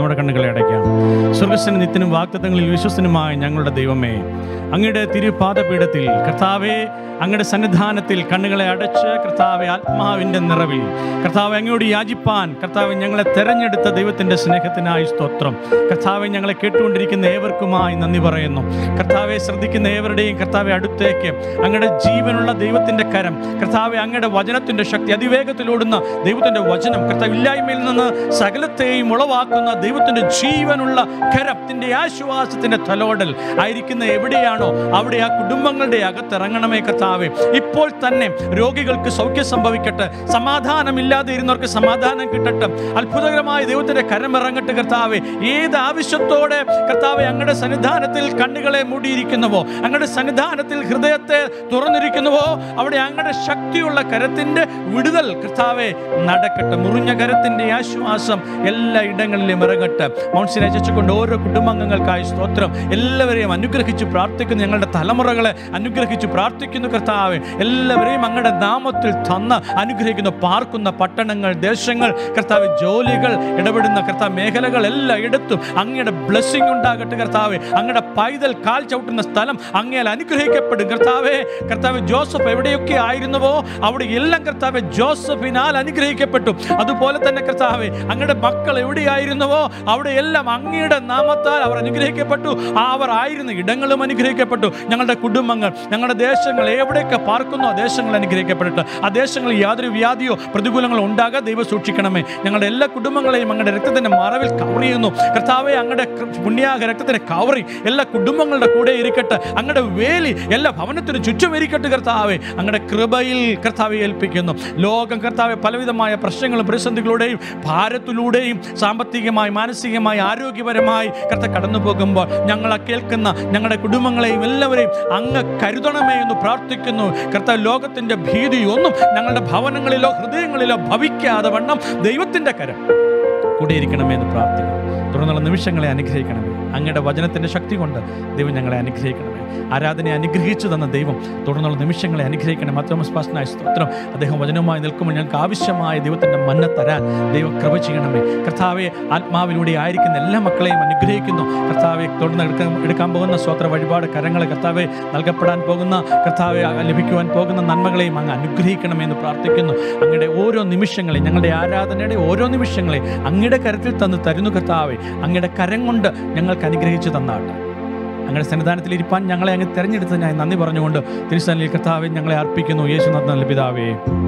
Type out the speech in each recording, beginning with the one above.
നമ്മുടെ കണ്ണുകളെ അടയ്ക്കാം സ്വർഗസ്വന നിത്യനും വാക്തത്വങ്ങളിൽ വിശ്വസനുമായ ഞങ്ങളുടെ ദൈവമേ അങ്ങയുടെ തിരുപാദപീഠത്തിൽ കർത്താവെ അങ്ങയുടെ സന്നിധാനത്തിൽ കണ്ണുകളെ അടച്ച് കർത്താവെ ആത്മാവിൻ്റെ നിറവിൽ കർത്താവ് അങ്ങയോട് യാചിപ്പാൻ കർത്താവ് ഞങ്ങളെ തെരഞ്ഞെടുത്ത ദൈവത്തിൻ്റെ സ്നേഹത്തിനായി സ്തോത്രം കർത്താവെ ഞങ്ങളെ കേട്ടുകൊണ്ടിരിക്കുന്ന ഏവർക്കുമായി നന്ദി പറയുന്നു കർത്താവെ ശ്രദ്ധിക്കുന്ന ഏവരുടെയും കർത്താവെ അടുത്തേക്ക് അങ്ങയുടെ ജീവനുള്ള ദൈവത്തിൻ്റെ കരം കർത്താവെ അങ്ങയുടെ വചനത്തിൻ്റെ ശക്തി അതിവേഗത്തിലോടുന്ന ദൈവത്തിൻ്റെ വചനം കർത്താവ് ഇല്ലായ്മയിൽ നിന്ന് സകലത്തെയും ഉളവാക്കുന്ന ദൈവത്തിൻ്റെ ജീവനുള്ള കരത്തിൻ്റെ ആശ്വാസത്തിൻ്റെ തലോടൽ ആയിരിക്കുന്ന എവിടെയാണോ അവിടെ ആ കുടുംബങ്ങളുടെ അകത്തിറങ്ങണമേ കർത്താവെ ഇപ്പോൾ തന്നെ രോഗികൾക്ക് സൗഖ്യം സംഭവിക്കട്ടെ സമാധാനമില്ലാതെ ഇരുന്നവർക്ക് സമാധാനം കിട്ടട്ടെ അത്ഭുതകരമായ ദൈവത്തിൻ്റെ കരം ഇറങ്ങട്ടെ കർത്താവെ ഏത് ആവശ്യത്തോടെ കർത്താവെ അങ്ങയുടെ സന്നിധാനത്തിൽ കണ്ണുകളെ മൂടിയിരിക്കുന്നുവോ അങ്ങയുടെ സന്നിധാനത്തിൽ ഹൃദയത്തെ തുറന്നിരിക്കുന്നുവോ അവിടെ അങ്ങയുടെ ശക്തിയുള്ള കരത്തിൻ്റെ വിടുതൽ കർത്താവെ നടക്കട്ടെ മുറിഞ്ഞ കരത്തിൻ്റെ ആശ്വാസം എല്ലാ ഇടങ്ങളിലും ഇറങ്ങട്ടെ മൗൺസിനെ രചിച്ചുകൊണ്ട് ഓരോ കുടുംബാംഗങ്ങൾക്കായി സ്തോത്രം എല്ലാവരെയും അനുഗ്രഹിച്ച് പ്രാർത്ഥിക്കുന്നു ഞങ്ങളുടെ തലമുറകളെ അനുഗ്രഹിച്ച് പ്രാർത്ഥിക്കുന്നു കർത്താവെ എല്ലാവരെയും അങ്ങയുടെ നാമത്തിൽ തന്ന് അനുഗ്രഹിക്കുന്നു പാർക്കുന്ന പട്ടണങ്ങൾ ദേശങ്ങൾ കർത്താവ് ജോലികൾ ഇടപെടുന്ന കർത്താവ് മേഖലകൾ എല്ലായിടത്തും അങ്ങയുടെ ബ്ലെസ്സിങ് ഉണ്ടാകട്ടെ കർത്താവെ അങ്ങയുടെ പൈതൽ കാൽ ചവിട്ടുന്ന സ്ഥലം അങ്ങയാൽ അനുഗ്രഹിക്കപ്പെടും കർത്താവെ കർത്താവ് ജോസഫ് എവിടെയൊക്കെ ആയിരുന്നുവോ അവിടെ എല്ലാം കർത്താവ് ജോസഫിനാൽ അനുഗ്രഹിക്കപ്പെട്ടു അതുപോലെ തന്നെ കർത്താവെ അങ്ങയുടെ മക്കൾ എവിടെയായിരുന്നുവോ അവിടെ എല്ലാം അങ്ങയുടെ നാമത്താൽ അവർ അനുഗ്രഹിക്കപ്പെട്ടു ആ അവർ ആയിരുന്ന ഇടങ്ങളും അനുഗ്രഹിക്കപ്പെട്ടു ഞങ്ങളുടെ കുടുംബങ്ങൾ ഞങ്ങളുടെ ദേശങ്ങൾ എവിടെയൊക്കെ പാർക്കുന്നു ആ ദേശങ്ങൾ അനുഗ്രഹിക്കപ്പെടട്ടെ ആ ദേശങ്ങളിൽ യാതൊരു വ്യാധിയോ പ്രതികൂലങ്ങളോ ഉണ്ടാകാതെ ദൈവം സൂക്ഷിക്കണമേ ഞങ്ങളുടെ എല്ലാ കുടുംബങ്ങളെയും അങ്ങയുടെ രക്തത്തിന്റെ മറവിൽ കവർ ചെയ്യുന്നു കർത്താവെ അങ്ങയുടെ കൃ- പുണ്യാക രക്തത്തിന്റെ കവറി എല്ലാ കുടുംബങ്ങളുടെ കൂടെ ഇരിക്കട്ടെ അങ്ങയുടെ വേലി എല്ലാ ഭവനത്തിന് ചുറ്റും ഇരിക്കട്ടെ കർത്താവെ അങ്ങയുടെ കൃപയിൽ കർത്താവെ ഏൽപ്പിക്കുന്നു ലോകം കർത്താവെ പലവിധമായ പ്രശ്നങ്ങളും പ്രതിസന്ധികളുടെയും ഭാരത്തിലൂടെയും സാമ്പത്തികമായി മാനസികമായി ആരോഗ്യപരമായി കർത്ത കടന്നു പോകുമ്പോൾ ഞങ്ങളെ കേൾക്കുന്ന ഞങ്ങളുടെ കുടുംബങ്ങളെയും എല്ലാവരെയും അങ്ങ് കരുതണമേ എന്ന് പ്രാർത്ഥിക്കുന്നു കർത്താവ് ലോകത്തിന്റെ ഭീതി ഒന്നും ഞങ്ങളുടെ ഭവനങ്ങളിലോ ഹൃദയങ്ങളിലോ ഭവിക്കാതെ വണ്ണം ദൈവത്തിന്റെ കരം കൂടിയിരിക്കണമേ എന്ന് പ്രാർത്ഥിക്കുന്നു തുടർന്നുള്ള നിമിഷങ്ങളെ അനുഗ്രഹിക്കണമേ അങ്ങയുടെ വചനത്തിൻ്റെ ശക്തി കൊണ്ട് ദൈവം ഞങ്ങളെ അനുഗ്രഹിക്കണമേ ആരാധനയെ അനുഗ്രഹിച്ചു തന്ന ദൈവം തുടർന്നുള്ള നിമിഷങ്ങളെ അനുഗ്രഹിക്കണം മത്തോമസ് പാസ്റ്റനായ സ്തോത്രം അദ്ദേഹം വചനവുമായി നിൽക്കുമ്പോൾ ഞങ്ങൾക്ക് ആവശ്യമായ ദൈവത്തിൻ്റെ മന്ന തരാൻ ദൈവം കൃപ ചെയ്യണമേ കർത്താവെ ആത്മാവിലൂടെ ആയിരിക്കുന്ന എല്ലാ മക്കളെയും അനുഗ്രഹിക്കുന്നു കർത്താവെ തുടർന്ന് എടുക്കാൻ എടുക്കാൻ പോകുന്ന സ്വത്ര വഴിപാട് കരങ്ങളെ കർത്താവെ നൽകപ്പെടാൻ പോകുന്ന കർത്താവെ ലഭിക്കുവാൻ പോകുന്ന നന്മകളെയും അങ്ങ് അനുഗ്രഹിക്കണമെന്ന് പ്രാർത്ഥിക്കുന്നു അങ്ങയുടെ ഓരോ നിമിഷങ്ങളെയും ഞങ്ങളുടെ ആരാധനയുടെ ഓരോ നിമിഷങ്ങളെയും അങ്ങയുടെ കരത്തിൽ തന്ന് തരുന്നു കർത്താവെ അങ്ങയുടെ കരം കൊണ്ട് ഞങ്ങൾക്ക് അനുഗ്രഹിച്ചു തന്നാട്ടെ അങ്ങയുടെ സന്നിധാനത്തിൽ ഇരിപ്പാൻ ഞങ്ങളെ അങ്ങ് തിരഞ്ഞെടുത്തതിനായി നന്ദി പറഞ്ഞുകൊണ്ട് തിരുസനിൽ കർത്താവെ ഞങ്ങളെ അർപ്പിക്കുന്നു യേശുനാഥ് നല്ല പിതാവേ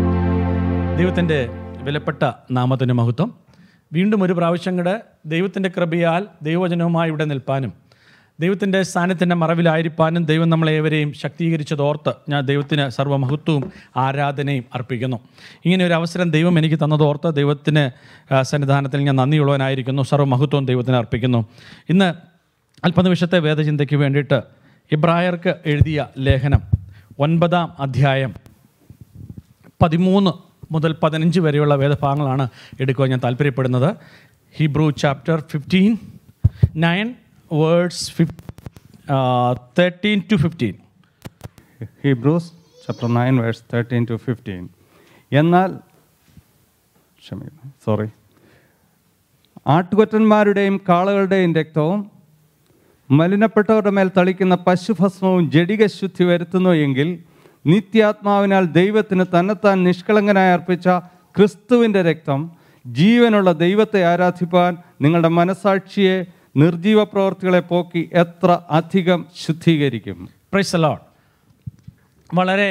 ദൈവത്തിൻ്റെ വിലപ്പെട്ട നാമത്തിന് മഹത്വം വീണ്ടും ഒരു പ്രാവശ്യം കൂടെ ദൈവത്തിൻ്റെ കൃപയാൽ ദൈവവചനവുമായി ഇവിടെ നിൽപ്പാനും ദൈവത്തിൻ്റെ സ്ഥാനത്തിൻ്റെ മറവിലായിരിക്കാനും ദൈവം നമ്മളെ ഏവരെയും ശക്തീകരിച്ചതോർത്ത് ഞാൻ ദൈവത്തിന് സർവ്വമഹത്വവും ആരാധനയും അർപ്പിക്കുന്നു ഇങ്ങനെ ഒരു അവസരം ദൈവം എനിക്ക് തന്നതോർത്ത് ദൈവത്തിന് ആ, സന്നിധാനത്തിൽ ഞാൻ നന്ദിയുള്ളവനായിരിക്കുന്നു സർവ്വമഹത്വവും ദൈവത്തിന് അർപ്പിക്കുന്നു ഇന്ന് അല്പനിമിഷത്തെ വേദചിന്തയ്ക്ക് വേണ്ടിയിട്ട് ഇബ്രായർക്ക് എഴുതിയ ലേഖനം ഒൻപതാം അധ്യായം പതിമൂന്ന് മുതൽ പതിനഞ്ച് വരെയുള്ള വേദഭാഗങ്ങളാണ് എടുക്കുവാൻ ഞാൻ താല്പര്യപ്പെടുന്നത് Hebrew chapter fifteen nine words fif thirteen to fifteen Hebrews chapter nine verse thirteen to fifteen എന്നാൽ ക്ഷമിക്കണം സോറി ആട്ടുകൊറ്റന്മാരുടെയും കാളകളുടെയും രക്തവും മലിനപ്പെട്ടവരുടെ മേൽ തളിക്കുന്ന പശുഭസ്മവും ജഡിക ശുദ്ധി വരുത്തുന്നു എങ്കിൽ നിത്യാത്മാവിനാൽ ദൈവത്തിന് തന്നെത്താൻ നിഷ്കളങ്കനായി അർപ്പിച്ച ക്രിസ്തുവിൻ്റെ രക്തം ജീവനുള്ള ദൈവത്തെ ആരാധിപ്പാൻ നിങ്ങളുടെ മനസാക്ഷിയെ നിർജീവ പ്രവർത്തികളെ പോക്കി എത്ര അധികം ശുദ്ധീകരിക്കും പ്രൈസ് അലോട്ട് വളരെ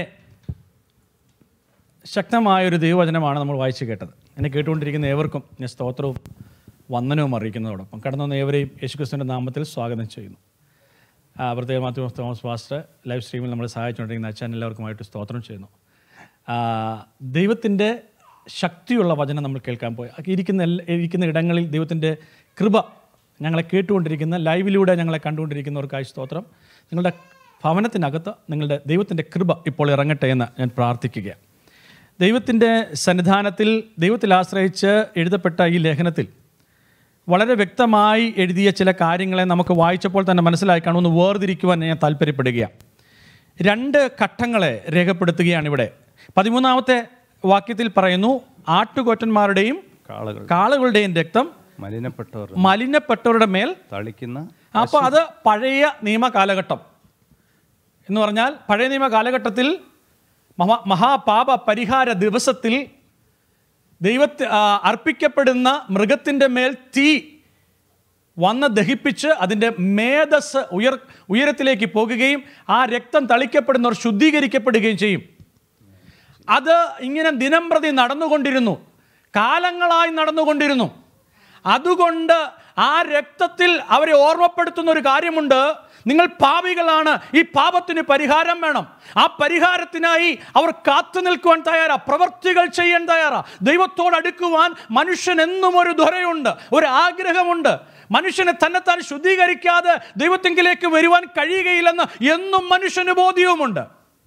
ശക്തമായൊരു ദൈവവചനമാണ് നമ്മൾ വായിച്ചു കേട്ടത് എന്നെ കേട്ടുകൊണ്ടിരിക്കുന്ന ഏവർക്കും ഞാൻ സ്തോത്രവും വന്ദനവും അറിയിക്കുന്നതോടൊപ്പം കടന്നു വന്ന ഏവരെയും യേശുക്രിസ്തുവിൻ്റെ നാമത്തിൽ സ്വാഗതം ചെയ്യുന്നു ആ, പ്രത്യേകം മാത്യു തോമസ് പാസ്റ്റർ ലൈവ് സ്ട്രീമിൽ നമ്മളെ സഹായിച്ചുകൊണ്ടിരിക്കുന്ന അച്ഛൻ എല്ലാവർക്കുമായിട്ട് സ്തോത്രം ചെയ്യുന്നു ആ, ദൈവത്തിൻ്റെ ശക്തിയുള്ള വചനം നമ്മൾ കേൾക്കാൻ പോയി ആ ഇരിക്കുന്ന എല്ലാ ഇരിക്കുന്ന ഇടങ്ങളിൽ ദൈവത്തിൻ്റെ കൃപ ഞങ്ങളെ കേട്ടുകൊണ്ടിരിക്കുന്ന ലൈവിലൂടെ ഞങ്ങളെ കണ്ടുകൊണ്ടിരിക്കുന്നവർക്കായി സ്തോത്രം നിങ്ങളുടെ ഭവനത്തിനകത്ത് നിങ്ങളുടെ ദൈവത്തിൻ്റെ കൃപ ഇപ്പോൾ ഇറങ്ങട്ടെ എന്ന് ഞാൻ പ്രാർത്ഥിക്കുകയാണ് ദൈവത്തിൻ്റെ സന്നിധാനത്തിൽ ദൈവത്തിൽ ആശ്രയിച്ച് എഴുതപ്പെട്ട ഈ ലേഖനത്തിൽ വളരെ വ്യക്തമായി എഴുതിയ ചില കാര്യങ്ങളെ നമുക്ക് വായിച്ചപ്പോൾ തന്നെ മനസ്സിലായി കാണുമെന്ന് വേർതിരിക്കുവാൻ ഞാൻ താല്പര്യപ്പെടുകയാണ് രണ്ട് ഘട്ടങ്ങളെ രേഖപ്പെടുത്തുകയാണ് ഇവിടെ പതിമൂന്നാമത്തെ വാക്യത്തിൽ പറയുന്നു ആട്ടുകൊറ്റന്മാരുടെയും കാളകൾ കാളകളുടെയും രക്തം മലിനപ്പെട്ടവർ മലിനപ്പെട്ടവരുടെ മേൽ തളിക്കുന്ന അപ്പോൾ അത് പഴയ നിയമ കാലഘട്ടം എന്ന് പറഞ്ഞാൽ പഴയ നിയമ കാലഘട്ടത്തിൽ മഹാ മഹാപാപ പരിഹാര ദിവസത്തിൽ ദൈവത്തെ ആ, അർപ്പിക്കപ്പെടുന്ന മൃഗത്തിൻ്റെ മേൽ തീ വന്ന് ദഹിപ്പിച്ച് അതിൻ്റെ മേധസ് ഉയർ ഉയരത്തിലേക്ക് പോകുകയും ആ രക്തം തളിക്കപ്പെടുന്നവർ ശുദ്ധീകരിക്കപ്പെടുകയും ചെയ്യും അത് ഇങ്ങനെ ദിനം പ്രതി നടന്നുകൊണ്ടിരുന്നു കാലങ്ങളായി നടന്നുകൊണ്ടിരുന്നു അതുകൊണ്ട് ആ രക്തത്തിൽ അവരെ ഓർമ്മപ്പെടുത്തുന്ന ഒരു കാര്യമുണ്ട് നിങ്ങൾ പാപികളാണ് ഈ പാപത്തിന് പരിഹാരം വേണം ആ പരിഹാരത്തിനായി അവർ കാത്തു നിൽക്കുവാൻ തയ്യാറാ പ്രവർത്തികൾ ചെയ്യാൻ തയ്യാറാ ദൈവത്തോട് അടുക്കുവാൻ മനുഷ്യൻ എന്നും ഒരു ധ്വരയുണ്ട് ഒരു ആഗ്രഹമുണ്ട് മനുഷ്യനെ തന്നെത്താൻ ശുദ്ധീകരിക്കാതെ ദൈവത്തെങ്കിലേക്ക് വരുവാൻ കഴിയുകയില്ലെന്ന് എന്നും മനുഷ്യന് ബോധ്യവുമുണ്ട്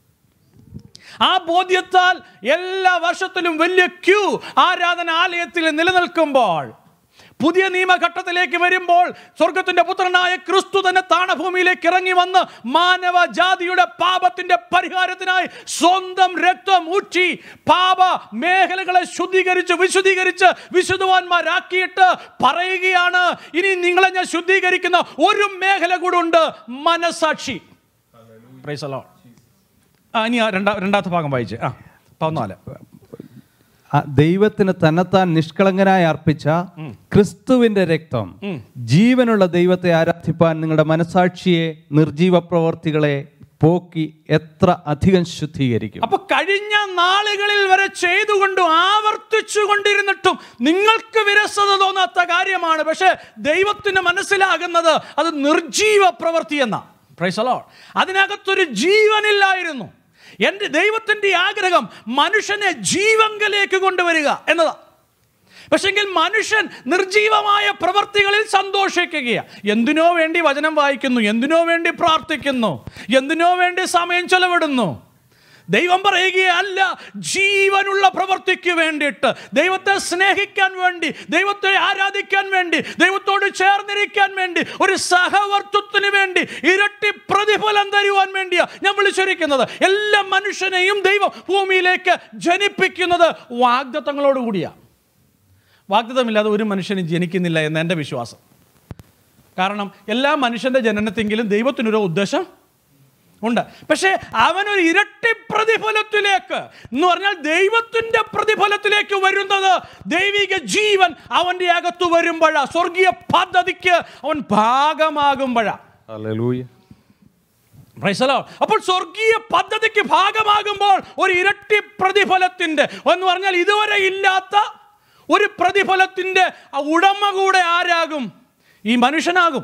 ആ ബോധ്യത്താൽ എല്ലാ വർഷത്തിലും വലിയ ക്യൂ ആരാധനാലയത്തിൽ നിലനിൽക്കുമ്പോൾ പുതിയ നിയമഘട്ടത്തിലേക്ക് വരുമ്പോൾ സ്വർഗത്തിന്റെ പുത്രനായ ക്രിസ്തു തന്നെ താണഭൂമിയിലേക്ക് ഇറങ്ങി വന്ന് മാനവ ജാതിയുടെ പാപത്തിന്റെ പരിഹാരത്തിനായി സ്വന്തം രക്തം ഊറ്റി പാപ മേഖലകളെ ശുദ്ധീകരിച്ച് വിശുദ്ധീകരിച്ച് വിശുദ്ധവാന്മാരാക്കിയിട്ട് പറയുകയാണ് ഇനി നിങ്ങളെ ഞാൻ ശുദ്ധീകരിക്കുന്ന ഒരു മേഖല കൂടെ ഉണ്ട് മനസാക്ഷി Praise the Lord. ആ ഇനി ആ രണ്ടാ രണ്ടാമത്തെ ഭാഗം വായിച്ച് ആ പതിനാല് ആ ദൈവത്തിന് തന്നെത്താൻ നിഷ്കളങ്കനായി അർപ്പിച്ച ക്രിസ്തുവിന്റെ രക്തം ജീവനുള്ള ദൈവത്തെ ആരാധിപ്പാൻ നിങ്ങളുടെ മനസാക്ഷിയെ നിർജീവ പ്രവർത്തികളെ പോക്കി എത്ര അധികം ശുദ്ധീകരിക്കും അപ്പൊ കഴിഞ്ഞ നാളുകളിൽ വരെ ചെയ്തുകൊണ്ടും ആവർത്തിച്ചു കൊണ്ടിരുന്നിട്ടും നിങ്ങൾക്ക് വിരസത തോന്നാത്ത കാര്യമാണ് പക്ഷെ ദൈവത്തിന് മനസ്സിലാകുന്നത് അത് നിർജീവ പ്രവൃത്തി എന്ന പ്രൈസലോ അതിനകത്തൊരു ജീവനില്ലായിരുന്നു എൻ്റെ ദൈവത്തിൻ്റെ ആഗ്രഹം മനുഷ്യനെ ജീവങ്കലേക്ക് കൊണ്ടുവരിക എന്നതാ പക്ഷെങ്കിൽ മനുഷ്യൻ നിർജീവമായ പ്രവർത്തികളിൽ സന്തോഷിക്കുകയാണ് എന്തിനോ വേണ്ടി വചനം വായിക്കുന്നു എന്തിനോ വേണ്ടി പ്രാർത്ഥിക്കുന്നു എന്തിനോ വേണ്ടി സമയം ചെലവിടുന്നു ദൈവം പറയുകയല്ല ജീവനുള്ള പ്രവൃത്തിക്ക് വേണ്ടിയിട്ട് ദൈവത്തെ സ്നേഹിക്കാൻ വേണ്ടി ദൈവത്തെ ആരാധിക്കാൻ വേണ്ടി ദൈവത്തോട് ചേർന്നിരിക്കാൻ വേണ്ടി ഒരു സഹവർത്തത്തിന് വേണ്ടി ഇരട്ടി പ്രതിഫലം തരുവാൻ വേണ്ടിയാ ഞാൻ വിളിച്ചിരിക്കുന്നത് എല്ലാ മനുഷ്യനെയും ദൈവം ഭൂമിയിലേക്ക് ജനിപ്പിക്കുന്നത് വാഗ്ദത്തങ്ങളോടുകൂടിയാണ് വാഗ്ദത്തമില്ലാതെ ഒരു മനുഷ്യനും ജനിക്കുന്നില്ല എന്ന് എൻ്റെ വിശ്വാസം കാരണം എല്ലാ മനുഷ്യൻ്റെ ജനനത്തെങ്കിലും ദൈവത്തിനൊരു ഉദ്ദേശം ഉണ്ട് പക്ഷേ അവനൊരു ഇരട്ടി പ്രതിഫലത്തിലേക്ക് എന്ന് പറഞ്ഞാൽ ദൈവത്തിൻ്റെ പ്രതിഫലത്തിലേക്ക് വരുന്നത് ദൈവിക ജീവൻ അവൻ്റെ അകത്ത് വരുമ്പോഴാ സ്വർഗീയ പദ്ധതിക്ക് അവൻ ഭാഗമാകുമ്പോഴാ ഹല്ലേലൂയ പ്രൈസലോ അപ്പോൾ സ്വർഗീയ പദ്ധതിക്ക് ഭാഗമാകുമ്പോൾ ഒരു ഇരട്ടി പ്രതിഫലത്തിൻ്റെ എന്ന് പറഞ്ഞാൽ ഇതുവരെ ഇല്ലാത്ത ഒരു പ്രതിഫലത്തിൻ്റെ ആ ഉടമ കൂടെ ആരാകും ഈ മനുഷ്യനാകും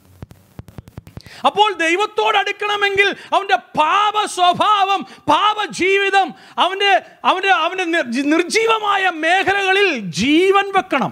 അപ്പോൾ ദൈവത്തോട് അടുക്കണമെങ്കിൽ അവൻ്റെ പാപ സ്വഭാവം പാപ ജീവിതം അവൻ്റെ അവൻ്റെ അവൻ്റെ നിർ- നിർജീവമായ മേഖലകളിൽ ജീവൻ വെക്കണം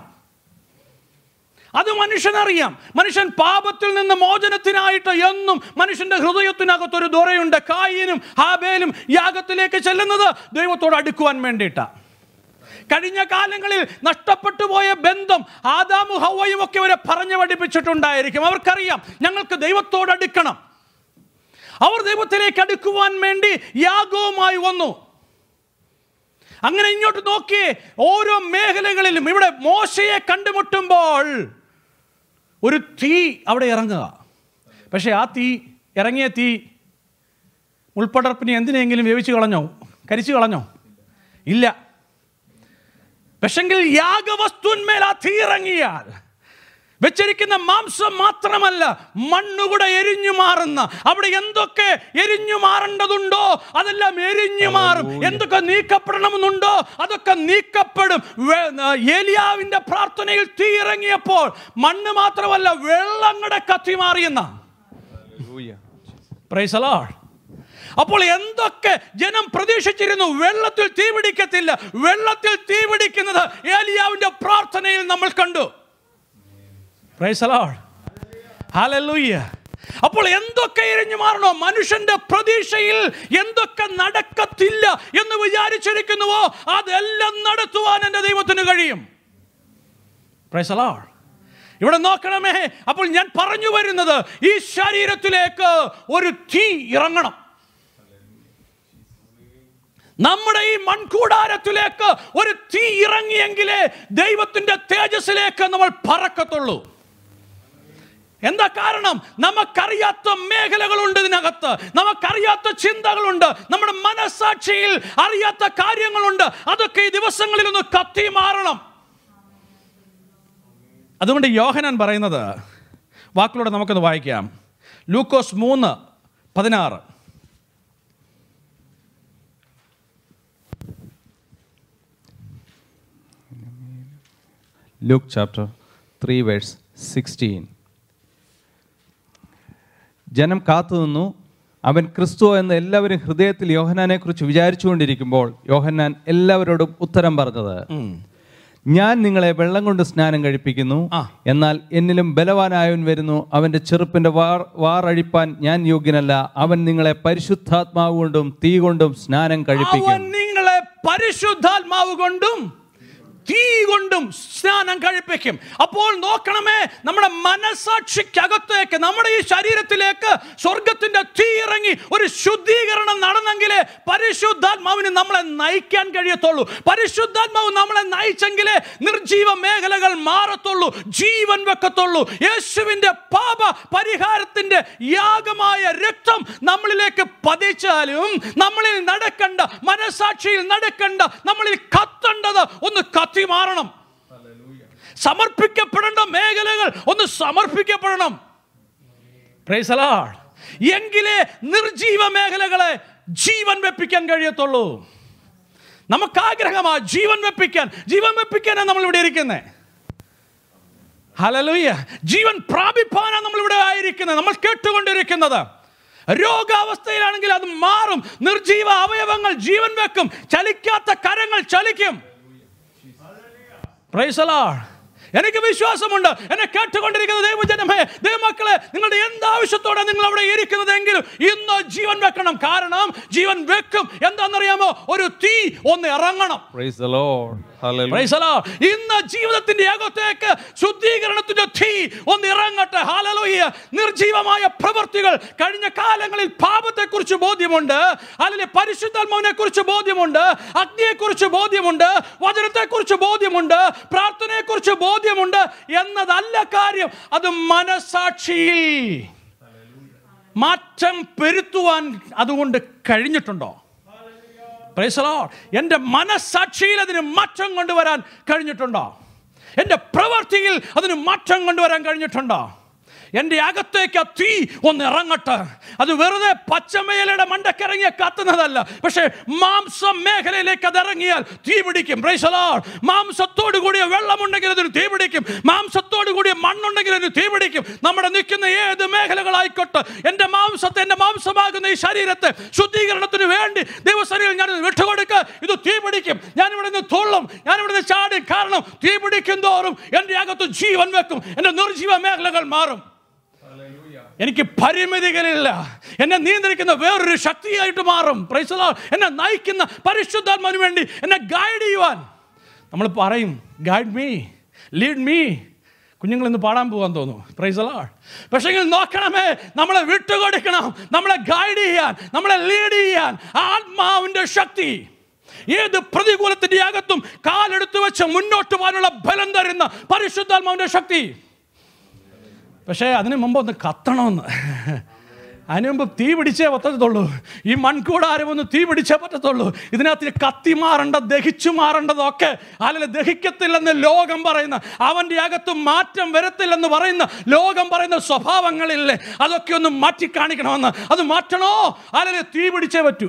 അത് മനുഷ്യനറിയാം മനുഷ്യൻ പാപത്തിൽ നിന്ന് മോചനത്തിനായിട്ട് എന്നും മനുഷ്യന്റെ ഹൃദയത്തിനകത്തൊരു ഒരു ദുരയുണ്ട് കായിനും ഹാബേലും യാഗത്തിലേക്ക് ചെല്ലുന്നത് ദൈവത്തോട് അടുക്കുവാൻ വേണ്ടിയിട്ടാണ് കഴിഞ്ഞ കാലങ്ങളിൽ നഷ്ടപ്പെട്ടു പോയ ബന്ധം ആദാമു ഹവയും ഒക്കെ അവരെ പറഞ്ഞു പഠിപ്പിച്ചിട്ടുണ്ടായിരിക്കും അവർക്കറിയാം ഞങ്ങൾക്ക് ദൈവത്തോട് അടുക്കണം അവർ ദൈവത്തിലേക്ക് അടുക്കുവാൻ വേണ്ടി യാഗവുമായി വന്നു അങ്ങനെ ഇങ്ങോട്ട് നോക്കിയേ ഓരോ മേഖലകളിലും ഇവിടെ മോശയെ കണ്ടുമുട്ടുമ്പോൾ ഒരു തീ അവിടെ ഇറങ്ങുക പക്ഷേ ആ തീ ഇറങ്ങിയ തീ ഉൾപ്പടർപ്പിനെ എന്തിനെങ്കിലും വേവിച്ച് കളഞ്ഞോ കരിച്ചു കളഞ്ഞോ ഇല്ല പക്ഷെങ്കിൽ യാഗവസ്തുന്മേൽ ആ തീ ഇറങ്ങിയാൽ വെച്ചിരിക്കുന്ന മാംസം മാത്രമല്ല മണ്ണുകൂടെ എരിഞ്ഞു മാറുന്ന അവിടെ എന്തൊക്കെ എരിഞ്ഞു മാറേണ്ടതുണ്ടോ അതെല്ലാം എരിഞ്ഞു മാറും എന്തൊക്കെ നീക്കപ്പെടണമെന്നുണ്ടോ അതൊക്കെ നീക്കപ്പെടും വെ- ആ, ഏലിയാവിന്റെ പ്രാർത്ഥനയിൽ തീ ഇറങ്ങിയപ്പോൾ മണ്ണ് മാത്രമല്ല വെള്ളങ്ങളുടെ കത്തി മാറിയെന്ന Praise the Lord. അപ്പോൾ എന്തൊക്കെ ജനം പ്രതീക്ഷിച്ചിരുന്നു വെള്ളത്തിൽ തീ പിടിക്കത്തില്ല വെള്ളത്തിൽ തീ പിടിക്കുന്നത് ഏലിയാവിന്റെ പ്രാർത്ഥനയിൽ നമ്മൾ കണ്ടു Praise the Lord. Hallelujah. അപ്പോൾ എന്തൊക്കെ എരിഞ്ഞു മാറണോ മനുഷ്യന്റെ പ്രതീക്ഷയിൽ എന്തൊക്കെ നടക്കത്തില്ല എന്ന് വിചാരിച്ചിരിക്കുന്നുവോ അതെല്ലാം നടത്തുവാൻ എൻ്റെ ദൈവത്തിന് കഴിയും Praise the Lord. ഇവിടെ നോക്കണമേ അപ്പോൾ ഞാൻ പറഞ്ഞു വരുന്നത് ഈ ശരീരത്തിലേക്ക് ഒരു തീ ഇറങ്ങണം നമ്മുടെ ഈ മൺകൂടാരത്തിലേക്ക് ഒരു തീ ഇറങ്ങിയെങ്കിലേ ദൈവത്തിന്റെ തേജസ്സിലേക്ക് നമ്മൾ പറക്കത്തുള്ളൂ എന്താ കാരണം നമുക്കറിയാത്ത മേഖലകളുണ്ട് ഇതിനകത്ത് നമുക്കറിയാത്ത ചിന്തകളുണ്ട് നമ്മുടെ മനസ്സാക്ഷിയിൽ അറിയാത്ത കാര്യങ്ങളുണ്ട് അതൊക്കെ ഈ ദിവസങ്ങളിൽ ഒന്ന് കത്തി മാറണം അതുകൊണ്ട് യോഹനാൻ പറയുന്നത് വാക്കിലൂടെ നമുക്കൊന്ന് വായിക്കാം ലൂക്കോസ് മൂന്ന് പതിനാറ് Luke chapter 3, verse 16. ജനം കാത്തുനിന്നു അവൻ ക്രിസ്തു എന്ന് എല്ലാവരും ഹൃദയത്തിൽ യോഹനാനെ കുറിച്ച് വിചാരിച്ചുകൊണ്ടിരിക്കുമ്പോൾ യോഹന്നാൻ എല്ലാവരോടും ഉത്തരം പറഞ്ഞത് ഞാൻ നിങ്ങളെ വെള്ളം കൊണ്ട് സ്നാനം കഴിപ്പിക്കുന്നു ആ. എന്നാൽ എന്നിലും ബലവാനായവൻ വരുന്നു അവന്റെ ചെറുപ്പിന്റെ വാർ വാറഴിപ്പാൻ ഞാൻ യോഗ്യനല്ല അവൻ നിങ്ങളെ പരിശുദ്ധാത്മാവ് കൊണ്ടും തീ കൊണ്ടും സ്നാനം കഴിപ്പിക്കും അവൻ നിങ്ങളെ പരിശുദ്ധാത്മാവ് കൊണ്ടും തീ കൊണ്ടും സ്നാനം കഴിപ്പിക്കും അപ്പോൾ നോക്കണമേ നമ്മുടെ മനസാക്ഷിക്കകത്തേക്ക് നമ്മുടെ ഈ ശരീരത്തിലേക്ക് സ്വർഗത്തിന്റെ തീ ഇറങ്ങി ഒരു ശുദ്ധീകരണം നടന്നെങ്കിലേ പരിശുദ്ധാത്മാവിന് നമ്മളെ നയിക്കാൻ കഴിയത്തുള്ളൂ പരിശുദ്ധാത്മാവ് നമ്മളെ നയിച്ചെങ്കിലേ നിർജീവ മേഖലകൾ മാറത്തുള്ളൂ ജീവൻ വെക്കത്തുള്ളൂ യേശുവിന്റെ പാപ പരിഹാരത്തിന്റെ യാഗമായ രക്തം നമ്മളിലേക്ക് പതിച്ചാലും നമ്മളിൽ നടക്കണ്ട മനസാക്ഷിയിൽ നടക്കണ്ട നമ്മളിൽ കത്തേണ്ടത് ഒന്ന് കത്തി മാറണം സമർപ്പിക്കപ്പെടേണ്ട മേഖലകൾ ഒന്ന് സമർപ്പിക്കപ്പെടണം Praise the Lord. എങ്കിലേ നിർജീവ മേഖലകളെ ജീവൻ വെപ്പിക്കാൻ കഴിയത്തുള്ളൂ നമുക്ക് ആഗ്രഹമാ ജീവൻ വെപ്പിക്കാൻ ജീവൻ വെപ്പിക്കാനാണ് നമ്മൾ ഇവിടെ ഇരിക്കുന്നത് ഹലലുയ്യ ജീവൻ പ്രാപിപ്പാനാണ് നമ്മൾ ഇവിടെ ആയിരിക്കുന്നത് നമ്മൾ കേട്ടുകൊണ്ടിരിക്കുന്നത് രോഗാവസ്ഥയിലാണെങ്കിൽ അത് മാറും നിർജീവ അവയവങ്ങൾ ജീവൻ വെക്കും ചലിക്കാത്ത കരങ്ങൾ ചലിക്കും Praise the Lord. എനിക്ക് വിശ്വാസമുണ്ട് എന്നെ കേട്ടുകൊണ്ടിരിക്കുന്ന ദൈവജനമേ ദൈവമക്കളെ നിങ്ങളുടെ എന്താവശ്യത്തോടെ നിങ്ങൾ അവിടെ ഇരിക്കുന്നതെങ്കിലും ഇന്ന് ജീവൻ വെക്കണം കാരണം ജീവൻ വെക്കും എന്താണെന്നറിയാമോ ഒരു തീ ഒന്ന് ഇറങ്ങണം Praise the Lord. Hallelujah. Praise the Lord. ഇന്ന് ജീവിതത്തിന്റെ അകത്തേക്ക് ശുദ്ധീകരണത്തിന്റെ തീ ഒന്ന് ഇറങ്ങട്ടെ ഹാലലോയ്യ നിർജീവമായ പ്രവൃത്തികൾ കഴിഞ്ഞ കാലങ്ങളിൽ പാപത്തെക്കുറിച്ച് ബോധ്യമുണ്ട് അല്ലെങ്കിൽ പരിശുദ്ധാത്മാവിനെ കുറിച്ച് ബോധ്യമുണ്ട് അഗ്നിയെക്കുറിച്ച് ബോധ്യമുണ്ട് വചനത്തെക്കുറിച്ച് ബോധ്യമുണ്ട് പ്രാർത്ഥനയെക്കുറിച്ച് ബോധ്യമുണ്ട് എന്നതല്ല കാര്യം അത് മനസാക്ഷിയിൽ മാറ്റം പെരുത്തുവാൻ അതുകൊണ്ട് കഴിഞ്ഞിട്ടുണ്ടോ Praise the Lord. എൻ്റെ മനസ്സാക്ഷിയിൽ അതിന് മാറ്റം കൊണ്ടുവരാൻ കഴിഞ്ഞിട്ടുണ്ടോ എൻ്റെ പ്രവൃത്തിയിൽ അതിന് മാറ്റം കൊണ്ടുവരാൻ കഴിഞ്ഞിട്ടുണ്ടോ എൻ്റെ അകത്തേക്ക് ആ തീ ഒന്ന് ഇറങ്ങട്ടെ അത് വെറുതെ പച്ചമേലയുടെ മണ്ടക്കിറങ്ങിയ കത്തുന്നതല്ല പക്ഷേ മാംസം മേഖലയിലേക്ക് അത് ഇറങ്ങിയാൽ തീ പിടിക്കും Praise the Lord. മാംസത്തോട് കൂടിയ വെള്ളമുണ്ടെങ്കിൽ അതിന് തീ പിടിക്കും മാംസത്തോട് കൂടിയ മണ്ണുണ്ടെങ്കിൽ അതിന് തീ പിടിക്കും നമ്മുടെ നിൽക്കുന്ന ഏത് മേഖലകളായിക്കോട്ടെ എൻ്റെ മാംസത്തെ എൻ്റെ മാംസമാകുന്ന ഈ ശരീരത്തെ ശുദ്ധീകരണത്തിന് വേണ്ടി ദൈവസരിയിൽ ഞാൻ വിട്ടുകൊടുക്കുക ഇത് തീ പിടിക്കും ഞാൻ ഇവിടെ നിന്ന് തുള്ളും ഞാൻ ഇവിടെ നിന്ന് ചാടും കാരണം തീ പിടിക്കും തോറും എൻ്റെ അകത്ത് ജീവൻ വെക്കും എൻ്റെ നിർജീവ മേഖലകൾ മാറും എനിക്ക് പരിമിതികളില്ല എന്നെ നിയന്ത്രിക്കുന്ന വേറൊരു ശക്തിയായിട്ട് മാറും Praise the Lord. എന്നെ നയിക്കുന്ന പരിശുദ്ധാത്മാവിന് വേണ്ടി എന്നെ ഗൈഡ് ചെയ്യുവാൻ നമ്മൾ പറയും ഗൈഡ് മീ ലീഡ് മീ കുഞ്ഞുങ്ങൾ ഇന്ന് പാടാൻ പോകാൻ തോന്നുന്നു പ്രൈസ് അലാൾ പക്ഷേ നോക്കണമേ നമ്മളെ വിട്ടുകൊടുക്കണം നമ്മളെ ഗൈഡ് ചെയ്യാൻ നമ്മളെ ലീഡ് ചെയ്യാൻ ആത്മാവിൻ്റെ ശക്തി ഏത് പ്രതികൂലത്തിൻ്റെ അകത്തും കാലെടുത്ത് വെച്ച് മുന്നോട്ട് പോകാനുള്ള ബലം തരുന്ന പരിശുദ്ധാത്മാവിൻ്റെ ശക്തി പക്ഷേ അതിന് മുമ്പ് ഒന്ന് കത്തണമെന്ന് അതിന് മുമ്പ് തീ പിടിച്ചേ പറ്റത്തുള്ളൂ ഈ മൺകൂടാരം ഒന്ന് തീ പിടിച്ചേ പറ്റത്തുള്ളൂ ഇതിനകത്ത് കത്തി മാറേണ്ട ദഹിച്ചു മാറേണ്ടതൊക്കെ അല്ലെങ്കിൽ ദഹിക്കത്തില്ലെന്ന് ലോകം പറയുന്ന അവൻ്റെ അകത്ത് മാറ്റം വരത്തില്ലെന്ന് പറയുന്ന ലോകം പറയുന്ന സ്വഭാവങ്ങളില്ലേ അതൊക്കെ ഒന്ന് മാറ്റി കാണിക്കണമെന്ന് അത് മാറ്റണോ അല്ലെങ്കിൽ തീ പിടിച്ചേ പറ്റൂ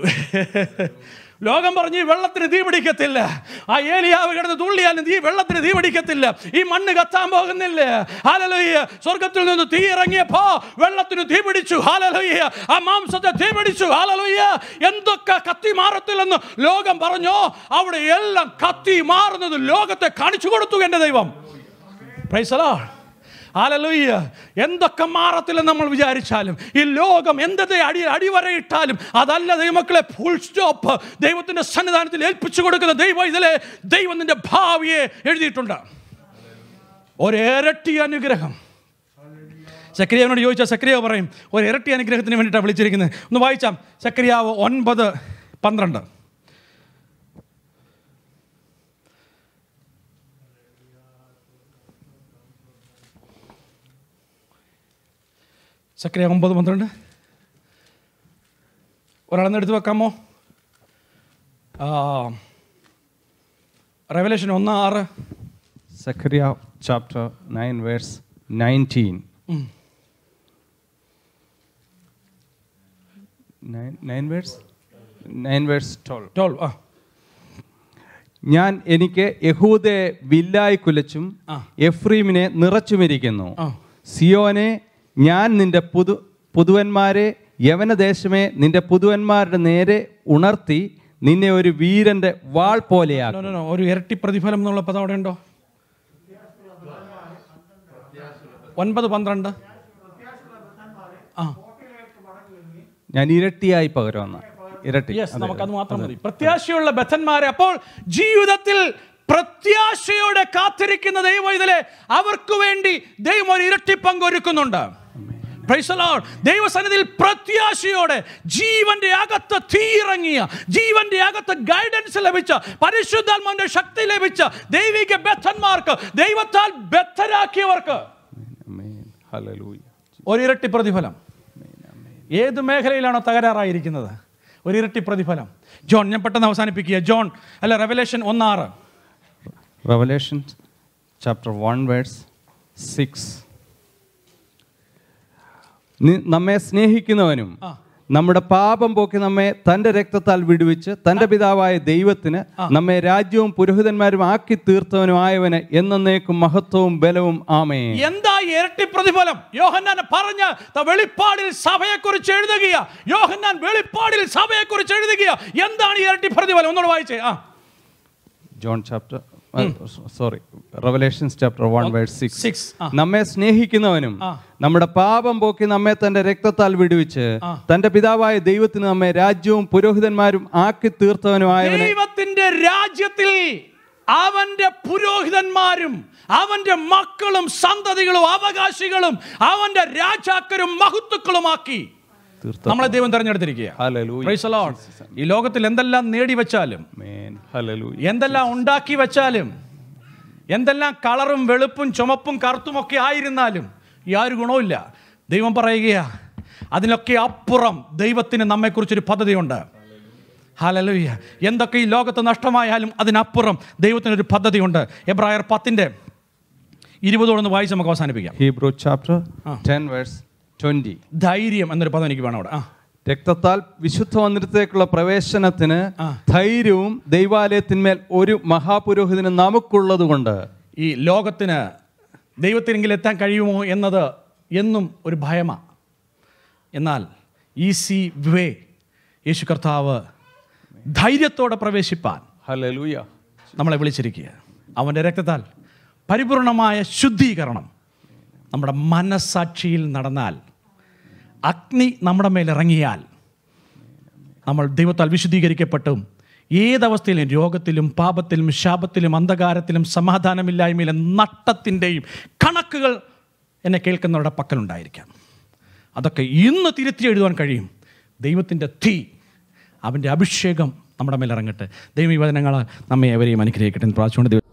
ലോകം പറഞ്ഞ് ഈ വെള്ളത്തിന് തീ പിടിക്കത്തില്ല ആ ഏലിയാവ് കിടന്ന് തുള്ളിയാലും ഈ വെള്ളത്തിന് തീ പിടിക്കത്തില്ല ഈ മണ്ണ് കത്താൻ പോകുന്നില്ല ഹാലലോയ്യ സ്വർഗത്തിൽ നിന്ന് തീ ഇറങ്ങിയപ്പോ വെള്ളത്തിന് തീ പിടിച്ചു ഹാലലോയ്യ ആ മാംസത്തെ തീ പിടിച്ചു ഹാലലോയ്യ എന്തൊക്കെ കത്തി മാറത്തില്ലെന്ന് ലോകം പറഞ്ഞോ അവിടെ എല്ലാം കത്തി മാറുന്നത് ലോകത്തെ കാണിച്ചു കൊടുത്തു എൻ്റെ ദൈവം പ്രൈസലാ ആലലൂയ്യ എന്തൊക്കെ മാറത്തില്ലെന്ന് നമ്മൾ വിചാരിച്ചാലും ഈ ലോകം എന്തൊക്കെ അടി അടിവരയിട്ടാലും അതല്ല ദൈവമക്കളെ ഫുൾ സ്റ്റോപ്പ് ദൈവത്തിൻ്റെ സന്നിധാനത്തിൽ ഏൽപ്പിച്ചു കൊടുക്കുന്ന ദൈവം ഇതിലെ ദൈവം നിന്റെ ഭാവിയെ എഴുതിയിട്ടുണ്ട് ഒരിരട്ടി അനുഗ്രഹം സക്രിയാവിനോട് ചോദിച്ചാൽ സക്രിയാവ് പറയും ഒരു ഇരട്ടി അനുഗ്രഹത്തിന് വേണ്ടിയിട്ടാണ് വിളിച്ചിരിക്കുന്നത് ഒന്ന് വായിച്ചാം സക്രിയാവ് ഒൻപത് പന്ത്രണ്ട് സക്രിയ ഒമ്പത് പന്ത്രണ്ട് ഒരാളെന്ന് എടുത്ത് വെക്കാമോ റെവലേഷൻ ഒന്ന് ആറ് Zechariah chapter 9, verse 19. ഉം. Nine, nine verse? Nine verse 12. Twelve ആ ഞാൻ എനിക്ക് യഹൂദയെ വില്ലായി കുലച്ചും ആ. എഫ്രീമിനെ നിറച്ചുമിരിക്കുന്നു ആ. സിയോനെ ഞാൻ നിന്റെ പുതു പുതുവന്മാരെ യവനദേശമേ നിന്റെ പുതുവന്മാരുടെ നേരെ ഉണർത്തി നിന്നെ ഒരു വീരന്റെ വാൾ നോ, പോലെയാക്കും നോ, നോ. ഒരു ഇരട്ടി പ്രതിഫലം എന്നുള്ള പദം അവിടെ ഉണ്ടോ ഒൻപത് പന്ത്രണ്ട് ആ ഞാൻ ഇരട്ടിയായി പകരുമെന്ന് ഇരട്ടി യെസ് നമുക്കത് മാത്രം മതി പ്രത്യാശയുള്ള ബദ്ധന്മാരെ അപ്പോൾ ജീവിതത്തിൽ പ്രത്യാശയോടെ കാത്തിരിക്കുന്ന ദൈവം ഇതിലെ അവർക്ക് വേണ്ടി ദൈവം ഒരു ഇരട്ടി പങ്കൊരുക്കുന്നുണ്ട് Praise the Lord. ദൈവസന്നിധിയിൽ പ്രത്യാശയോടെ ജീവന്റെ അകത്ത് തീയിറങ്ങിയ ജീവന്റെ അകത്ത് ഗൈഡൻസ് ലഭിച്ച പരിശുദ്ധാത്മാവിന്റെ ശക്തി ലഭിച്ച ദൈവിക ബദ്ധന്മാർക്ക് ദൈവത്താൽ ബദ്ധരാക്കിയവർക്ക് Amen. Hallelujah. ഒരു ഇരട്ടി പ്രതിഫലം ഏത് മേഖലയിലാണോ തകരാറായിരിക്കുന്നത് ഒരു ഇരട്ടി പ്രതിഫലം ജോൺ ഞാൻ പെട്ടെന്ന് അവസാനിപ്പിക്കുക ജോൺ അല്ല റെവലേഷൻ ഒന്നാറ് Revelation chapter 1 verse 6 നി- നമ്മെ സ്നേഹിക്കുന്നവനും ആ. നമ്മുടെ പാപം പോക്കി നമ്മെ തന്റെ രക്തത്താൽ വിടുവിച്ച് തന്റെ പിതാവായ ദൈവത്തിന് നമ്മെ രാജ്യവും പുരോഹിതന്മാരും ആക്കി തീർത്തവനുമായവന് എന്നേക്കും മഹത്വവും ബലവും ആമേ എന്താ ഈ ഇരട്ടി പ്രതിഫലം യോഹന്നാൻ പറഞ്ഞ ത വെളിപ്പാടിൽ സഭയെക്കുറിച്ച് എഴുതുകയാ യോഹന്നാൻ വെളിപ്പാടിൽ സഭയെക്കുറിച്ച് എഴുതുകയാ എന്താണ് ഈ ഇരട്ടി പ്രതിഫലം ഒന്നുകൂടെ വായിച്ചേ ആ John chapter sorry Revelations chapter one verse six six ആ നമ്മെ സ്നേഹിക്കുന്നവനും ആ. നമ്മുടെ പാപം പോക്കി നമ്മെ തന്റെ രക്തത്താൽ വിടുവിച്ച് ആ. തന്റെ പിതാവായ ദൈവത്തിന് നമ്മെ രാജ്യവും പുരോഹിതന്മാരും ആക്കി തീർത്തവനുമായവനെ ദൈവത്തിന്റെ രാജ്യത്തിൽ അവന്റെ പുരോഹിതന്മാരും അവന്റെ മക്കളും സന്തതികളും അവകാശികളും അവന്റെ രാജാക്കരും മഹത്തുക്കളുമാക്കി തീർത്ത നമ്മളെ ദൈവം തെരഞ്ഞെടുത്തിരിക്കുക ഹല്ലേലൂയ. Praise the Lord. ഈ ലോകത്തിൽ എന്തെല്ലാം നേടി വെച്ചാലും Amen. Hallelujah. എന്തെല്ലാം ഉണ്ടാക്കി വെച്ചാലും എന്തെല്ലാം കളറും വെളുപ്പും ചുമപ്പും കറുത്തുമൊക്കെ ആയിരുന്നാലും യാതൊരു ഗുണവുമില്ല ദൈവം പറയുകയാ അതിനൊക്കെ അപ്പുറം ദൈവത്തിന് നമ്മെക്കുറിച്ചൊരു പദ്ധതിയുണ്ട് ഹാലലുയ്യ എന്തൊക്കെ ഈ ലോകത്ത് നഷ്ടമായാലും അതിനപ്പുറം ദൈവത്തിനൊരു പദ്ധതിയുണ്ട് എബ്രായർ പത്തിൻ്റെ ഇരുപതോടൊന്ന് വായിച്ച് നമുക്ക് അവസാനിപ്പിക്കാം Hebrew chapter 10 verse 20 ധൈര്യം എന്നൊരു പദം എനിക്ക് വേണം അവിടെ ആ രക്തത്താൽ വിശുദ്ധ മന്ദിരത്തിലേക്കുള്ള പ്രവേശനത്തിന് ആ. ധൈര്യവും ദൈവാലയത്തിന്മേൽ ഒരു മഹാപുരോഹിതന് നമുക്കുള്ളതുകൊണ്ട് ഈ ലോകത്തിന് ദൈവത്തിനെങ്കിൽ എത്താൻ കഴിയുമോ എന്നത് എന്നും ഒരു ഭയമാണ് എന്നാൽ ഈസി വേ യേശു കർത്താവ് ധൈര്യത്തോടെ പ്രവേശിപ്പാൻ ഹല്ലേലൂയ നമ്മളെ വിളിച്ചിരിക്കുക അവൻ്റെ രക്തത്താൽ പരിപൂർണമായ ശുദ്ധീകരണം നമ്മുടെ മനസ്സാക്ഷിയിൽ നടന്നാൽ അഗ്നി നമ്മുടെ മേൽ ഇറങ്ങിയാൽ നമ്മൾ ദൈവത്താൽ വിശുദ്ധീകരിക്കപ്പെട്ടും ഏതവസ്ഥയിലും രോഗത്തിലും പാപത്തിലും ശാപത്തിലും അന്ധകാരത്തിലും സമാധാനമില്ലായ്മയിലും നട്ടത്തിൻ്റെയും കണക്കുകൾ എന്നെ കേൾക്കുന്നവരുടെ പക്കലുണ്ടായിരിക്കാം അതൊക്കെ ഇന്ന് തിരുത്തി എഴുതുവാൻ കഴിയും ദൈവത്തിൻ്റെ തീ അവൻ്റെ അഭിഷേകം നമ്മുടെ മേൽ ഇറങ്ങട്ടെ ദൈവ ഈ വചനങ്ങൾ നമ്മെ എവരെയും അനുഗ്രഹിക്കട്ടെ എന്ന് പ്രാർത്ഥിച്ചുകൊണ്ട്